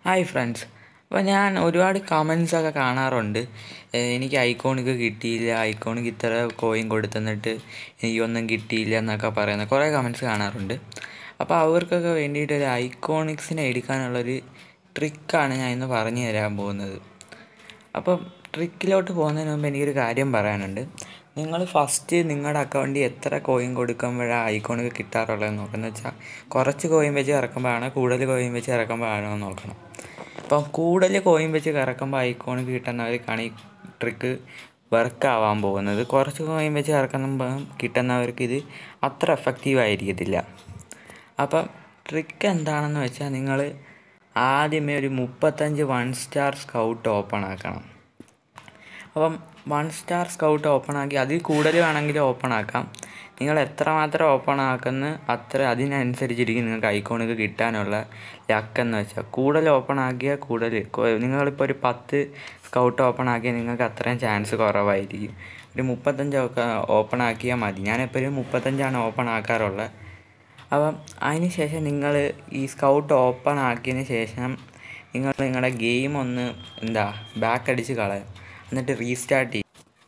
hi friends അപ്പോൾ ഞാൻ ഒരുപാട് കമൻസ് ഒക്കെ കാണാറുണ്ട് ഏഹ് എനിക്ക് ഐക്കോണിക് കിട്ടിയില്ല ഐക്കോണിക് ഇത്ര കോയിൻ കൊടുത്തെന്നിട്ട് എനിക്കൊന്നും കിട്ടിയില്ല എന്നൊക്കെ പറയുന്ന കുറേ കമൻസ് കാണാറുണ്ട് അപ്പോൾ അവർക്കൊക്കെ വേണ്ടിയിട്ട് ഒരു ഐക്കോണിക്സിനെ എടുക്കാനുള്ളൊരു ട്രിക്കാണ് ഞാൻ ഇന്ന് പറഞ്ഞു തരാൻ പോകുന്നത് അപ്പം ട്രിക്കിലോട്ട് പോകുന്നതിന് മുമ്പ് എനിക്കൊരു കാര്യം പറയാനുണ്ട് നിങ്ങൾ ഫസ്റ്റ് നിങ്ങളുടെ അക്കൗണ്ടിൽ എത്ര കോയിൻ കൊടുക്കുമ്പോഴാണ് ഐക്കോണിക്ക് കിട്ടാറുള്ളതെന്ന് നോക്കുന്നത് വെച്ചാൽ കുറച്ച് കോയിൻ വെച്ച് ഇറക്കുമ്പോഴാണ് കൂടുതൽ കോയിൻ വെച്ച് ഇറക്കുമ്പോഴാണോ എന്ന് നോക്കണം അപ്പം കൂടുതൽ കോയിൻ വെച്ച് ഇറക്കുമ്പോൾ ഐക്കോണിക്ക് കിട്ടുന്നവർക്കാണ് ഈ ട്രിക്ക് വർക്ക് ആവാൻ പോകുന്നത് കുറച്ച് കോയിൻ വെച്ച് ഇറക്കുമ്പോൾ കിട്ടുന്നവർക്ക് ഇത് അത്ര എഫക്റ്റീവ് ആയിരിക്കത്തില്ല അപ്പം ട്രിക്ക് എന്താണെന്ന് വെച്ചാൽ നിങ്ങൾ ആദ്യമേ ഒരു മുപ്പത്തഞ്ച് വൺ സ്റ്റാർ സ്കൗട്ട് ഓപ്പൺ ആക്കണം അപ്പം വൺ സ്റ്റാർ സ്കൗട്ട് ഓപ്പൺ ആക്കി അതിൽ കൂടുതൽ വേണമെങ്കിൽ ഓപ്പൺ ആക്കാം നിങ്ങൾ എത്രമാത്രം ഓപ്പൺ ആക്കുന്ന അത്ര അതിനനുസരിച്ചിരിക്കും നിങ്ങൾക്ക് ഐക്കോണിക്ക് കിട്ടാനുള്ള ലക്ക് എന്ന് വെച്ചാൽ കൂടുതൽ ഓപ്പൺ ആക്കിയാൽ കൂടുതൽ കൊ- നിങ്ങളിപ്പോൾ ഒരു പത്ത് സ്കൗട്ട് ഓപ്പൺ ആക്കിയാൽ നിങ്ങൾക്ക് അത്രയും ചാൻസ് കുറവായിരിക്കും ഒരു മുപ്പത്തഞ്ചൊക്കെ ഓപ്പൺ ആക്കിയാൽ മതി ഞാനിപ്പോൾ ഒരു മുപ്പത്തഞ്ചാണ് ഓപ്പൺ ആക്കാറുള്ളത് അപ്പം അതിന് ശേഷം നിങ്ങൾ ഈ സ്കൗട്ട് ഓപ്പൺ ആക്കിയതിന് ശേഷം നിങ്ങൾ നിങ്ങളുടെ ഗെയിം ഒന്ന് എന്താ ബാക്ക് അടിച്ച് കളയാം എന്നിട്ട് റീസ്റ്റാർട്ട് ചെയ്യും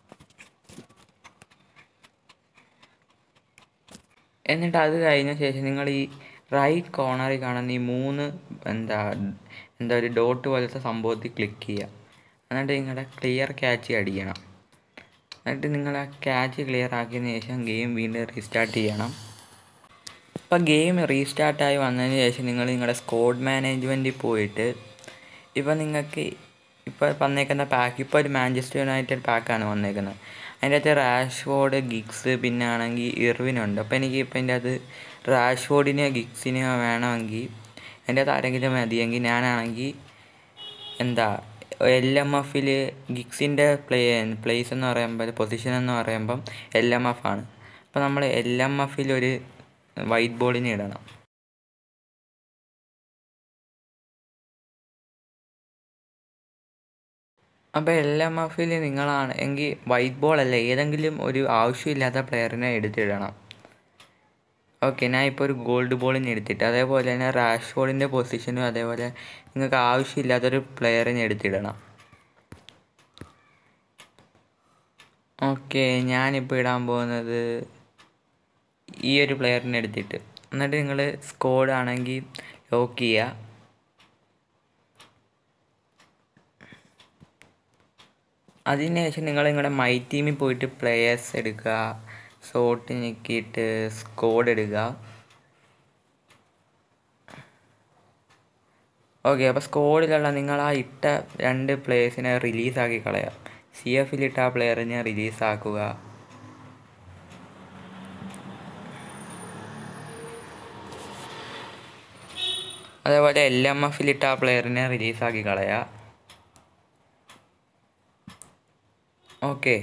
എന്നിട്ട് അത് കഴിഞ്ഞ ശേഷം നിങ്ങൾ ഈ റൈറ്റ് കോർണറിൽ കാണുന്ന ഈ മൂന്ന് എന്താ എന്താ ഒരു ഡോട്ട് പോലത്തെ സംഭവത്തിൽ ക്ലിക്ക് ചെയ്യുക എന്നിട്ട് നിങ്ങളുടെ ക്ലിയർ ക്യാച്ച് അടിക്കണം എന്നിട്ട് നിങ്ങൾ ആ ക്യാച്ച് ക്ലിയർ ആക്കിയതിന് ശേഷം ഗെയിം വീണ്ടും റീസ്റ്റാർട്ട് ചെയ്യണം ഇപ്പം ഗെയിം റീസ്റ്റാർട്ടായി വന്നതിന് ശേഷം നിങ്ങൾ നിങ്ങളുടെ സ്കോഡ് മാനേജ്മെൻറ്റിൽ പോയിട്ട് ഇപ്പം നിങ്ങൾക്ക് ഇപ്പോൾ വന്നേക്കുന്ന പാക്ക് ഇപ്പോൾ ഒരു മാഞ്ചസ്റ്റർ യുണൈറ്റഡ് പാക്കാണ് വന്നേക്കുന്നത് അതിൻ്റെ അകത്ത് റാഷ്ഫോർഡ് ഗിഗ്സ് പിന്നെ ആണെങ്കിൽ ഇർവിനുണ്ട് അപ്പോൾ എനിക്ക് ഇപ്പോൾ അതിൻ്റെ അത് റാഷ്ഫോർഡിനെയോ ഗിഗ്സിനെയോ വേണമെങ്കിൽ അതിൻ്റെ അകത്ത് ആരെങ്കിലും മതിയെങ്കിൽ ഞാനാണെങ്കിൽ എന്താ എൽ എം എഫിൽ ഗിഗ്സിൻ്റെ പ്ലേ പ്ലേസ് എന്ന് പറയുമ്പോൾ പൊസിഷൻ എന്ന് പറയുമ്പം എൽ എം എഫ് ആണ് അപ്പോൾ നമ്മൾ എൽ എം എഫിൽ ഒരു വൈറ്റ് ബോളിന് ഇടണം അപ്പോൾ എൽ എം എഫിൽ നിങ്ങളാണ് എങ്കിൽ വൈറ്റ് ബോൾ അല്ല ഏതെങ്കിലും ഒരു ആവശ്യമില്ലാത്ത പ്ലെയറിനെ എടുത്തിടണം ഓക്കെ ഞാൻ ഇപ്പോൾ ഒരു ഗോൾഡ് ബോളിന് എടുത്തിട്ട് അതേപോലെ തന്നെ റാഷ് ബോളിൻ്റെ പൊസിഷനും അതേപോലെ നിങ്ങൾക്ക് ആവശ്യമില്ലാത്തൊരു പ്ലെയറിനെ എടുത്തിടണം ഓക്കെ ഞാനിപ്പോൾ ഇടാൻ പോകുന്നത് ഈ ഒരു പ്ലെയറിനെ എടുത്തിട്ട് എന്നിട്ട് നിങ്ങൾ സ്കോഡ് ആണെങ്കിൽ ലോക്ക് ചെയ്യുക അതിനുശേഷം നിങ്ങൾ നിങ്ങളുടെ മൈ ടീമിൽ പോയിട്ട് പ്ലെയേഴ്സ് എടുക്കുക സോട്ട് ഞെക്കിയിട്ട് സ്കോഡ് എടുക്കുക ഓക്കെ അപ്പോൾ സ്കോഡിലുള്ള നിങ്ങൾ ആ ഇട്ട രണ്ട് പ്ലേയേഴ്സിനെ റിലീസാക്കി കളയാം സി എഫിൽ ഇട്ട ആ പ്ലെയറിനെ റിലീസാക്കുക അതേപോലെ എൽ എം എഫിൽ ഇട്ട ആ പ്ലെയറിനെ റിലീസാക്കി കളയുക ഓക്കെ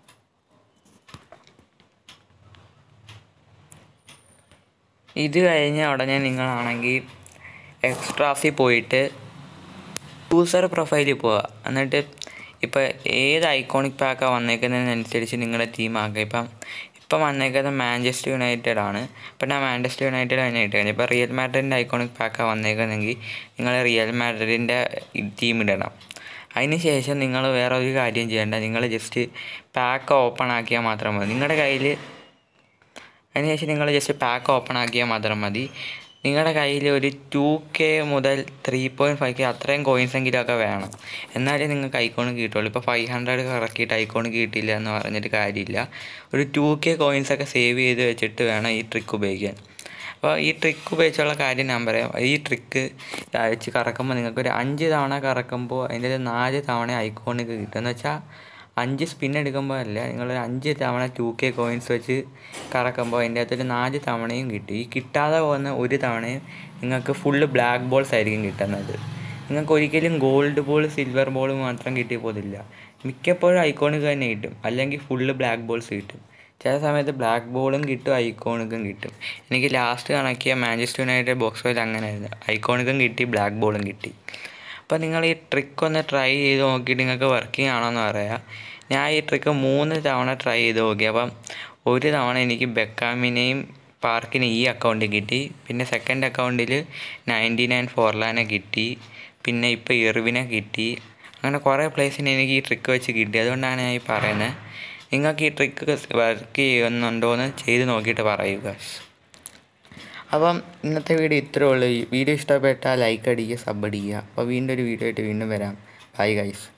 ഇത് കഴിഞ്ഞ ഉടനെ നിങ്ങളാണെങ്കിൽ എക്സ്ട്രാസിൽ പോയിട്ട് യൂസർ പ്രൊഫൈലിൽ പോവുക എന്നിട്ട് ഇപ്പോൾ ഏത് ഐക്കോണിക് പാക്കാണ് വന്നേക്കുന്നതിനനുസരിച്ച് നിങ്ങളുടെ ടീം ആക്കുക ഇപ്പം ഇപ്പം വന്നേക്കുന്നത് മാഞ്ചസ്റ്റർ യുണൈറ്റഡ് ആണ് ഇപ്പം ഞാൻ മാഞ്ചസ്റ്റർ യുണൈറ്റഡ് തന്നെ ഇട്ട് കഴിഞ്ഞു ഇപ്പോൾ റിയൽ മാഡ്രിഡിൻ്റെ ഐക്കോണിക് പാക്കാണ് വന്നേക്കുന്നതെങ്കിൽ നിങ്ങൾ റിയൽ മാഡ്രിഡിൻ്റെ ടീം ഇടണം അതിന് ശേഷം നിങ്ങൾ വേറെ ഒരു കാര്യം ചെയ്യേണ്ട നിങ്ങൾ ജസ്റ്റ് പാക്ക് ഓപ്പൺ ആക്കിയാൽ മാത്രം മതി നിങ്ങളുടെ കയ്യിൽ അതിനുശേഷം നിങ്ങൾ ജസ്റ്റ് പാക്ക് ഓപ്പൺ ആക്കിയാൽ മാത്രം മതി നിങ്ങളുടെ കയ്യിൽ ഒരു ടു കെ മുതൽ ത്രീ പോയിൻറ്റ് ഫൈവ് കെ അത്രയും കോയിൻസ് എങ്കിലുമൊക്കെ വേണം എന്നാലേ നിങ്ങൾക്ക് ഐക്കോൺ കിട്ടുള്ളൂ ഇപ്പോൾ ഫൈവ് ഹൺഡ്രഡ് ഇറക്കിയിട്ട് ഐക്കോൺ കിട്ടിയില്ല എന്ന് പറഞ്ഞിട്ട് കാര്യമില്ല ഒരു ടു കെ കോയിൻസ് ഒക്കെ സേവ് ചെയ്ത് വെച്ചിട്ട് വേണം ഈ ട്രിക്ക് ഉപയോഗിക്കാൻ അപ്പോൾ ഈ ട്രിക്ക് ഉപയോഗിച്ചുള്ള കാര്യം ഞാൻ പറയാം ഈ ട്രിക്ക് വെച്ച് കറക്കുമ്പോൾ നിങ്ങൾക്ക് ഒരു അഞ്ച് തവണ കറക്കുമ്പോൾ അതിൻ്റെ ഒരു നാല് തവണ ഐക്കോണിക്ക് കിട്ടും എന്ന് വെച്ചാൽ അഞ്ച് സ്പിൻ എടുക്കുമ്പോൾ അല്ല നിങ്ങൾ അഞ്ച് തവണ ടു കെ കോയിൻസ് വെച്ച് കറക്കുമ്പോൾ അതിൻ്റെ അകത്തൊരു നാല് തവണയും കിട്ടും ഈ കിട്ടാതെ പോകുന്ന ഒരു തവണയും നിങ്ങൾക്ക് ഫുള്ള് ബ്ലാക്ക് ബോൾസ് ആയിരിക്കും കിട്ടുന്നത് നിങ്ങൾക്ക് ഒരിക്കലും ഗോൾഡ് ബോൾ സിൽവർ ബോൾ മാത്രം കിട്ടി പോകില്ല മിക്കപ്പോഴും ഐക്കോണിക്ക് തന്നെ കിട്ടും അല്ലെങ്കിൽ ഫുള്ള് ബ്ലാക്ക് ബോൾസ് കിട്ടും ചില സമയത്ത് ബ്ലാക്ക് ബോളും കിട്ടും ഐക്കോണിക്കും കിട്ടും എനിക്ക് ലാസ്റ്റ് കണക്കിയ മാഞ്ചസ്റ്റർ യുണൈറ്റഡ് ബോക്സ് ഫൈൽ അങ്ങനെയായിരുന്നു ഐക്കോണിക്കും കിട്ടി ബ്ലാക്ക് ബോളും കിട്ടി അപ്പോൾ നിങ്ങൾ ഈ ട്രിക്ക് ഒന്ന് ട്രൈ ചെയ്ത് നോക്കിയിട്ട് നിങ്ങൾക്ക് വർക്കിംഗ് ആണോ എന്ന് പറയാം ഞാൻ ഈ ട്രിക്ക് മൂന്ന് തവണ ട്രൈ ചെയ്ത് നോക്കി അപ്പം ഒരു തവണ എനിക്ക് ബെക്കാമിനെയും പാർക്കിന് ഈ അക്കൗണ്ടിൽ കിട്ടി പിന്നെ സെക്കൻഡ് അക്കൗണ്ടിൽ നയൻറ്റി നയൻ ഫോർലാനെ കിട്ടി പിന്നെ ഇപ്പോൾ ഇർവിനെ കിട്ടി അങ്ങനെ കുറേ പ്ലേസിന് എനിക്ക് ഈ ട്രിക്ക് വെച്ച് കിട്ടി അതുകൊണ്ടാണ് ഞാൻ ഈ പറയുന്നത് നിങ്ങൾക്ക് ഈ ട്രിക്ക് വർക്ക് ചെയ്യുന്നുണ്ടോ എന്ന് ചെയ്ത് നോക്കിയിട്ട് പറയുക അപ്പം ഇന്നത്തെ വീഡിയോ ഇത്രേ ഉള്ളൂ ഈ വീഡിയോ ഇഷ്ടപ്പെട്ടാൽ ലൈക്ക് അടിക്കുക സബ് അടിക്കുക അപ്പോൾ വീണ്ടും ഒരു വീഡിയോ ആയിട്ട് വീണ്ടും വരാം ബൈ ഗൈസ്